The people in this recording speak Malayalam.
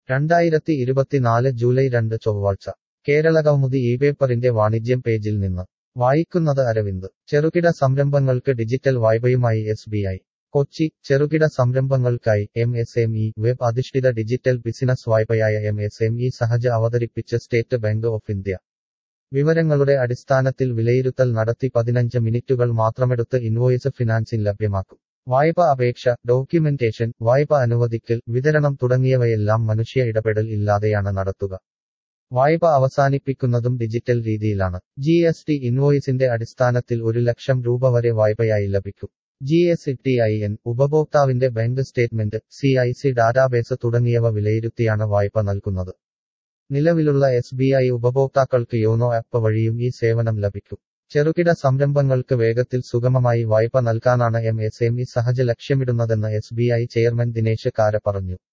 രണ്ടായിരത്തി ഇരുപത്തിനാല് ജൂലൈ രണ്ട് ചൊവ്വാഴ്ച കേരളകൗമുദി ഈ പേപ്പറിന്റെ വാണിജ്യം പേജിൽ നിന്ന് വായിക്കുന്നത് അരവിന്ദ് ചെറുകിട സംരംഭങ്ങൾക്ക് ഡിജിറ്റൽ വായ്പയുമായി എസ് ബി ഐ കൊച്ചി ചെറുകിട സംരംഭങ്ങൾക്കായി M S M E web അധിഷ്ഠിത ഡിജിറ്റൽ ബിസിനസ് വായ്പയായ M S M E Sahaj അവതരിപ്പിച്ച സ്റ്റേറ്റ് ബാങ്ക് ഓഫ് ഇന്ത്യ വിവരങ്ങളുടെ അടിസ്ഥാനത്തിൽ വിലയിരുത്തൽ നടത്തി പതിനഞ്ച് മിനിറ്റുകൾ മാത്രമെടുത്ത് ഇൻവോയിസ് ഫിനാൻസിംഗ് ലഭ്യമാക്കും വായ്പ അപേക്ഷ ഡോക്യുമെന്റേഷൻ വായ്പ അനുവദിക്കൽ വിതരണം തുടങ്ങിയവയെല്ലാം മനുഷ്യ ഇടപെടൽ ഇല്ലാതെയാണ് നടത്തുക വായ്പ അവസാനിപ്പിക്കുന്നതും ഡിജിറ്റൽ രീതിയിലാണ് ജി എസ് ടി ഇൻവോയിസിന്റെ അടിസ്ഥാനത്തിൽ ഒരു ലക്ഷം രൂപ വരെ വായ്പയായി ലഭിക്കും G S T I N ഉപഭോക്താവിന്റെ bank statement C I C database തുടങ്ങിയവ വിലയിരുത്തിയാണ് വായ്പ നൽകുന്നത് നിലവിലുള്ള എസ് ബി ഐ ഉപഭോക്താക്കൾക്ക് യോനോ ആപ്പ് വഴിയും ഈ സേവനം ലഭിക്കും ചെറുകിട സംരംഭങ്ങൾക്ക് വേഗത്തിൽ സുഗമമായി വായ്പ നൽകാനാണ് M S M E Sahaj ലക്ഷ്യമിടുന്നതെന്ന് S B I chairman Dinesh Khara പറഞ്ഞു